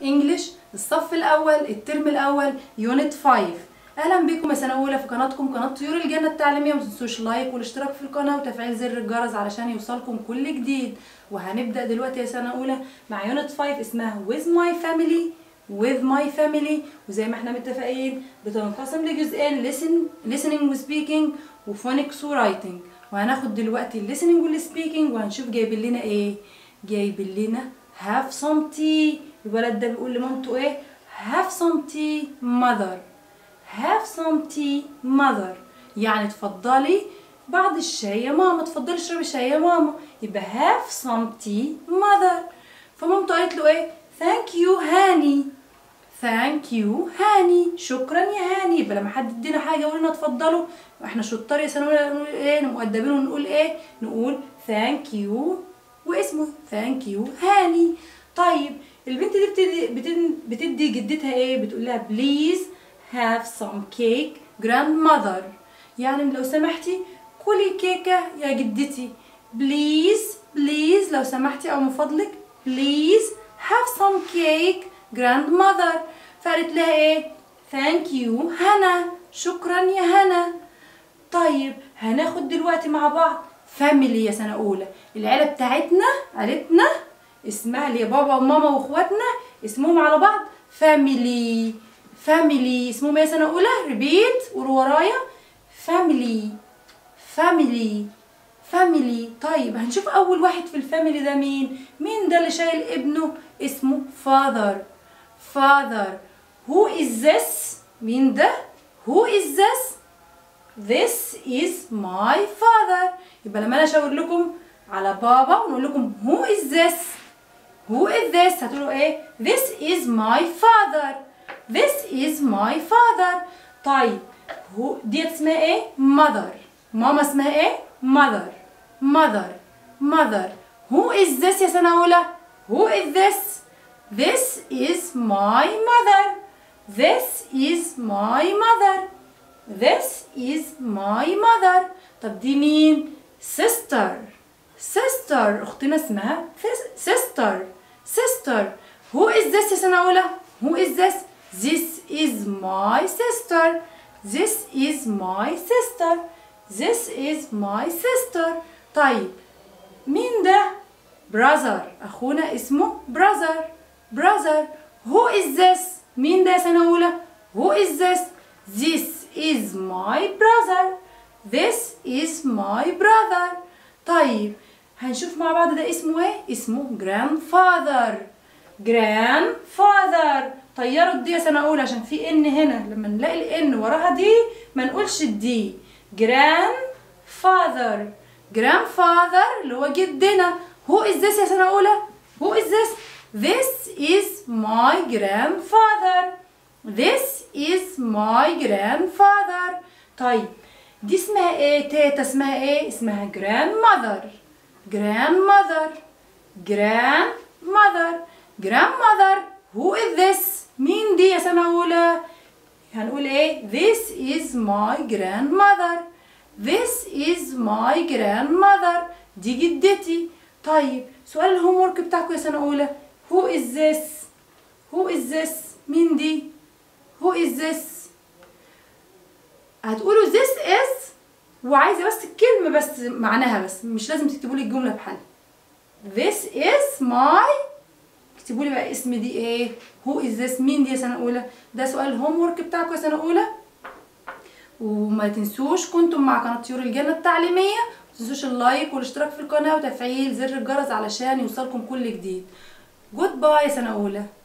انجلش الصف الاول الترم الاول يونت 5 اهلا بكم يا سنه اولى في قناتكم قناه طيور الجنه التعليميه ما تنسوش لايك والاشتراك في القناه وتفعيل زر الجرس علشان يوصلكم كل جديد وهنبدا دلوقتي يا سنه اولى مع يونت 5 اسمها with my family with my family وزي ما احنا متفقين بتنقسم لجزئين listen listening وspeaking وphonics ورايتنج وهناخد دلوقتي الليسننج والسبيكنج وهنشوف جايبين لنا ايه جايبين لنا have some tea الولد ده بيقول لمامته ايه have some tea mother have some tea mother يعني اتفضلي بعض الشاي يا ماما اتفضلي اشربي شاي يا ماما يبقى have some tea mother فمامته قالت له ايه thank you هاني ثانك يو هاني شكرا يا هاني يبقى لما حد يدينا حاجه يقول لنا اتفضلوا احنا شطار يا سنه نقول ايه مؤدبين ونقول ايه نقول ثانك يو واسمه ثانك يو هاني طيب البنت دي بتدي, بتدي, بتدي جدتها ايه بتقول لها بليز هاف سم كيك جراند ماذر يعني لو سمحتي كلي كيكه يا جدتي بليز بليز لو سمحتي او من فضلك بليز هاف سم كيك جراند ماذر فقالت لها ايه ثانك يو هنا شكرا يا هنا طيب هناخد دلوقتي مع بعض فاميلي يا سنه اولى العيله بتاعتنا عيلتنا اسمها لي بابا وماما واخواتنا اسمهم على بعض فاميلي فاميلي اسمهم ايه يا سنه اولى ريبيت قولوا ورايا فاميلي فاميلي فاميلي طيب هنشوف اول واحد في الفاميلي ده مين مين ده اللي شايل ابنه اسمه father father who is this مين ده who is this this is my father يبقى لما انا اشاور لكم على بابا ونقول لكم who is this who is this هتقولوا ايه this is my father this is my father طيب هو ديت اسمها ايه mother ماما اسمها ايه mother mother mother who is this يا سنة أولى who is this this is my mother this is my mother this is my mother طب دي مين sister sister أختنا اسمها sister sister who is this يا سنة أولى who is this this is my sister this is my sister this is my sister طيب مين ده brother أخونا اسمه brother brother who is this مين ده سنة أولى who is this this is my brother this is my brother طيب هنشوف مع بعض ده اسمه ايه اسمه grandfather grandfather طيروا الدي سنة أولى عشان في ان هنا لما نلاقي الان وراها دي ما نقولش الدي grandfather grandfather اللي هو جدنا who is this يا سنة أولى who is this this is my grandfather this is my grandfather طيب دي اسمها ايه تيتا اسمها ايه اسمها grandmother grandmother grandmother grandmother who is this مين دي يا سنة أولى هنقول ايه this is my grandmother this is my grandmother دي جدتي طيب سؤال الهوم ورك بتاعكم يا سنة أولى who is this who is this مين دي who is this هتقولوا this is وعايزة بس الكلمة بس معناها بس مش لازم تكتبوا لي الجملة بحالها this is my اكتبوا لي بقى اسم دي ايه who is this مين دي يا سنة أولى ده سؤال الهوم ورك بتاعكم يا سنة أولى وما تنسوش كنتم مع قناة طيور الجنة التعليمية ما تنسوش اللايك والاشتراك في القناة وتفعيل زر الجرس علشان يوصلكم كل جديد جود باي يا سنة أولى